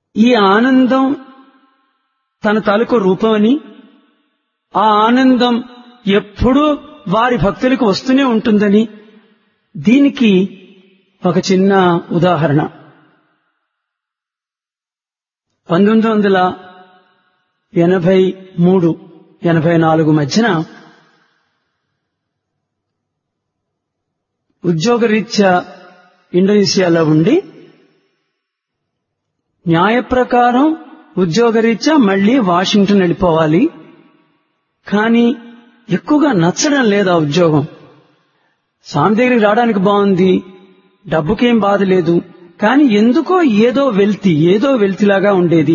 ఈ ఆనందం తన తాలూకు రూపమని ఆ ఆనందం ఎప్పుడూ వారి భక్తులకు వస్తూనే ఉంటుందని దీనికి ఒక చిన్న ఉదాహరణ పంతొమ్మిది వందల ఎనభై మూడు ఎనభై నాలుగు మధ్యన ఉద్యోగరీత్యా ఇండోనేషియాలో ఉండి న్యాయ ప్రకారం ఉద్యోగరీత్యా మళ్లీ వాషింగ్టన్ వెళ్ళిపోవాలి కానీ ఎక్కువగా నచ్చడం లేదు ఆ ఉద్యోగం స్వామి దగ్గరికి రావడానికి బాగుంది డబ్బుకేం బాధ లేదు కానీ ఎందుకో ఏదో వెల్తి ఏదో వెల్తిలాగా ఉండేది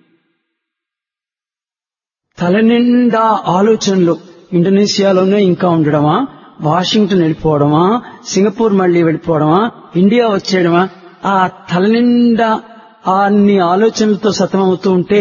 తలనిండా ఆలోచనలు ఇండోనేషియాలోనే ఇంకా ఉండడమా వాషింగ్టన్ వెళ్ళిపోవడమా సింగపూర్ మళ్లీ వెళ్ళిపోవడమా ఇండియా వచ్చేయడమా ఆ తలనిండా అన్ని ఆలోచనలతో సతమవుతూ ఉంటే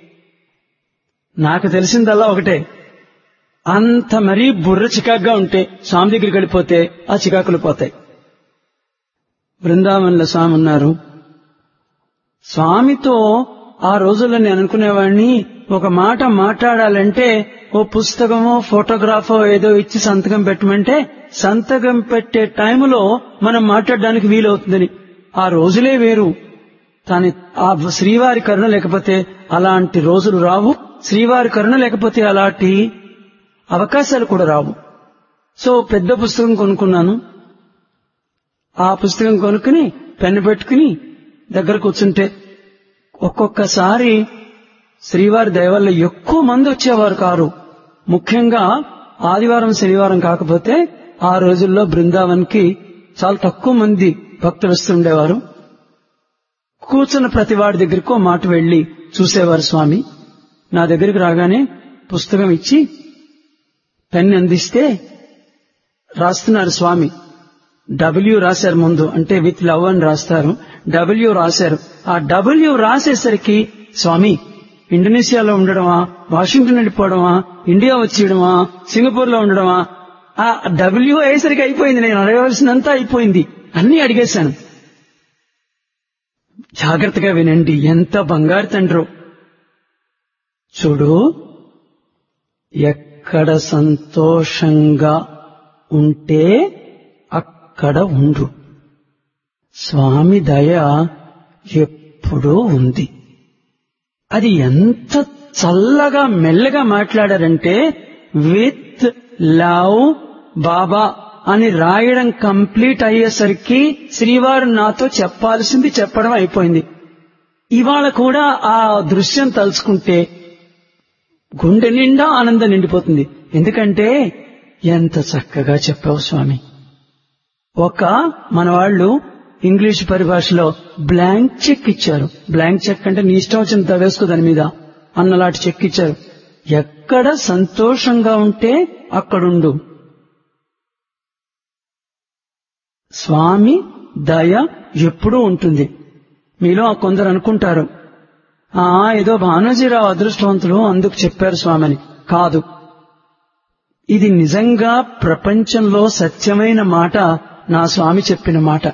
నాకు తెలిసిందల్లా ఒకటే అంత మరీ బుర్ర చికాగ్గా ఉంటే స్వామి దగ్గరికి వెళ్ళిపోతే ఆ చికాకులు పోతాయి బృందావనంలో స్వామి ఉన్నారు స్వామితో ఆ రోజుల్లో నేను అనుకునేవాడిని ఒక మాట మాట్లాడాలంటే ఓ పుస్తకమో ఫోటోగ్రాఫో ఏదో ఇచ్చి సంతకం పెట్టమంటే సంతకం పెట్టే టైంలో మనం మాట్లాడడానికి వీలవుతుందని ఆ రోజులే వేరు కానీ ఆ శ్రీవారి కరుణ లేకపోతే అలాంటి రోజులు రావు శ్రీవారి కరుణ లేకపోతే అలాంటి అవకాశాలు కూడా రావు సో పెద్ద పుస్తకం కొనుక్కున్నాను ఆ పుస్తకం కొనుక్కుని పెన్ను పెట్టుకుని దగ్గర కూర్చుంటే ఒక్కొక్కసారి శ్రీవారి దయవల్ల ఎక్కువ మంది వచ్చేవారు కారు ముఖ్యంగా ఆదివారం శనివారం కాకపోతే ఆ రోజుల్లో బృందావన్కి చాలా తక్కువ మంది భక్తులు వస్తుండేవారు కూర్చున్న ప్రతి వాడి దగ్గరకు మాట వెళ్లి చూసేవారు స్వామి నా దగ్గరికి రాగానే పుస్తకం ఇచ్చి పెన్ అందిస్తే రాస్తున్నారు స్వామి డబ్ల్యూ రాశారు ముందు అంటే విత్ లవ్ అని రాస్తారు డబ్ల్యూ రాశారు ఆ డబ్ల్యూ రాసేసరికి స్వామి ఇండోనేషియాలో ఉండడమా వాషింగ్టన్ వెళ్ళిపోవడమా ఇండియా వచ్చేయడమా సింగపూర్ లో ఉండడమా ఆ డబ్ల్యూ అయ్యేసరికి అయిపోయింది నేను అడగవలసినంత అయిపోయింది అన్ని అడిగేశాను జాగ్రత్తగా వినండి ఎంత బంగారు తండ్రో చూడు ఎక్కడ సంతోషంగా ఉంటే అక్కడ ఉండు స్వామి దయ ఎప్పుడూ ఉంది అది ఎంత చల్లగా మెల్లగా మాట్లాడారంటే విత్ లవ్ బాబా అని రాయడం కంప్లీట్ అయ్యేసరికి శ్రీవారు నాతో చెప్పాల్సింది చెప్పడం అయిపోయింది ఇవాళ కూడా ఆ దృశ్యం తలుచుకుంటే గుండె నిండా ఆనందం నిండిపోతుంది ఎందుకంటే ఎంత చక్కగా చెప్పావు స్వామి ఒక మన వాళ్ళు ఇంగ్లీష్ పరిభాషలో బ్లాంక్ చెక్ ఇచ్చారు బ్లాంక్ చెక్ అంటే నీ ఇష్టం వచ్చిన వేసుకో దాని మీద అన్నలాంటి చెక్ ఇచ్చారు ఎక్కడ సంతోషంగా ఉంటే అక్కడుండు స్వామి దయ ఎప్పుడూ ఉంటుంది మీలో కొందరు అనుకుంటారు ఆ ఏదో భానోజీరావు అదృష్టవంతులు అందుకు చెప్పారు స్వామిని కాదు ఇది నిజంగా ప్రపంచంలో సత్యమైన మాట నా స్వామి చెప్పిన మాట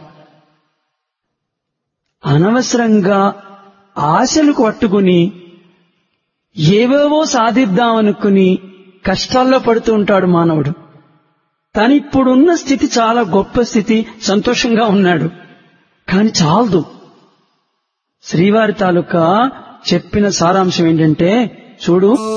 అనవసరంగా ఆశలు పట్టుకుని ఏవేవో సాధిద్దామనుకుని కష్టాల్లో పడుతూ ఉంటాడు మానవుడు కానీ ఇప్పుడున్న స్థితి చాలా గొప్ప స్థితి సంతోషంగా ఉన్నాడు కాని చాలదు శ్రీవారి తాలూకా చెప్పిన సారాంశం ఏంటంటే చూడు